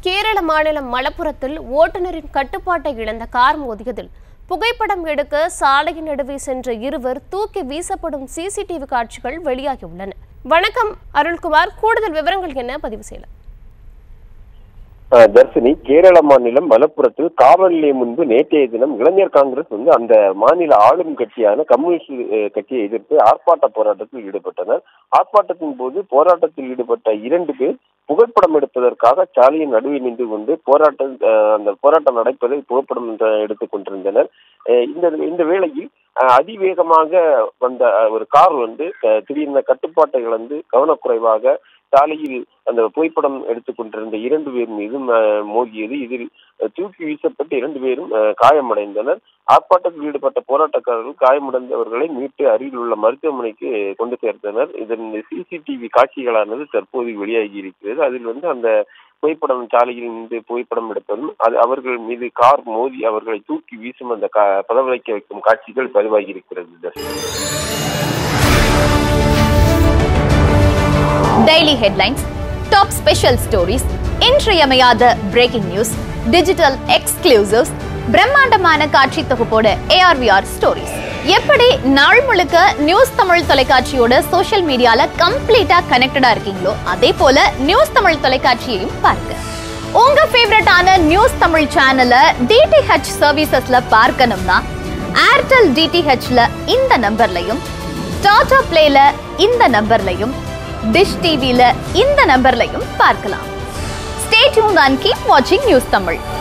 கேரள மாநிலம் மலப்புரத்தில் ஓட்டுநரின் கட்டுப்பாட்டை இழந்த கார் மோதியதில் புகைப்படம் எடுக்க சாலையின் நடுவே சென்ற இருவர் தூக்கி வீசப்படும் சிசிடிவி காட்சிகள் வெளியாகியுள்ளன வணக்கம் அருள்குமார் கூடுதல் விவரங்கள் என்ன பதிவு செய்யலாம் அஹ் தர்ஷினி கேரள மாநிலம் மலப்புரத்தில் காவல் நிலையம் முன்பு நேற்றைய தினம் இளைஞர் காங்கிரஸ் வந்து அந்த மாநில ஆளும் கட்சியான கம்யூனிஸ்ட் அஹ், கட்சியை எதிர்த்து ஆர்ப்பாட்ட போராட்டத்தில் ஈடுபட்டனர் ஆர்ப்பாட்டத்தின் போது போராட்டத்தில் ஈடுபட்ட இரண்டு பேர் புகைப்படம் எடுப்பதற்காக சாலையின் நடுவே நின்று கொண்டு போராட்டம் அஹ், அந்த போராட்டம் நடப்பதை புகைப்படம் என்ற- எடுத்துக் கொண்டிருந்தனர் அஹ், இந்த இந்த வேளையில் அஹ், அதிவேகமாக வந்த அஹ், ஒரு கார் வந்து அஹ், திடீர்னு கட்டுப்பாட்டை இழந்து கவனக்குறைவாக சாலையில் அந்த புகைப்படம் எடுத்துக் கொண்டிருந்த இரண்டு பேர் மீதும் அஹ், மோதியது இதில் அஹ், தூக்கி வீசப்பட்டு இரண்டு பேரும் அஹ், காயமடைந்தனர் ஆர்ப்பாட்டத்தில் ஈடுபட்ட போராட்டக்காரர்கள் காயமடைந்தவர்களை மீட்டு அருகில் உள்ள மருத்துவமனைக்கு கொண்டு சேர்த்தனர் இதன் சிசிடிவி காட்சிகளானது தற்போது வெளியாகி இருக்கிறது அதில் வந்து அந்த புகைப்படம் சாலையில் நின்று புகைப்படம் எடுப்பதும் அது அவர்கள் மீது கார் மோதி அவர்களை தூக்கி வீசும் அந்த கா- பதவிக்க வைக்கும் காட்சிகள் பதிவாகி இருக்கிறது Darshan. Daily headlines top special stories இன்றியமையாத பிரேக்கிங் நியூஸ் டிஜிட்டல் எக்ஸ்க்ளூசிவ்ஸ் பிரம்மாண்டமான காட்சி தொகுப்போட ஏஆர்விஆர் ஸ்டோரிஸ் எப்படி நாள் முழுக்க நியூஸ் தமிழ் தொலைக்காட்சியோட சோஷியல் மீடியால கம்ப்ளீட்டா கனெக்டடா இருக்கீங்களோ அதே போல நியூஸ் தமிழ் தொலைக்காட்சியையும் பாருங்க உங்க ஃபேவரட்டான நியூஸ் தமிழ் சேனலை டிடிஹெச் சர்வீசஸ்ல பார்க்கணும்னா ஏர்டெல் டிடிஹெச்ல இந்த நம்பர்லையும் டாடா பிளேல இந்த நம்பர்லையும் டிஷ் டிவில இந்த நம்பர்லையும் பார்க்கலாம் ஸ்டே டியூன் அண்ட் கீப் வாட்சிங் நியூஸ் தமிழ்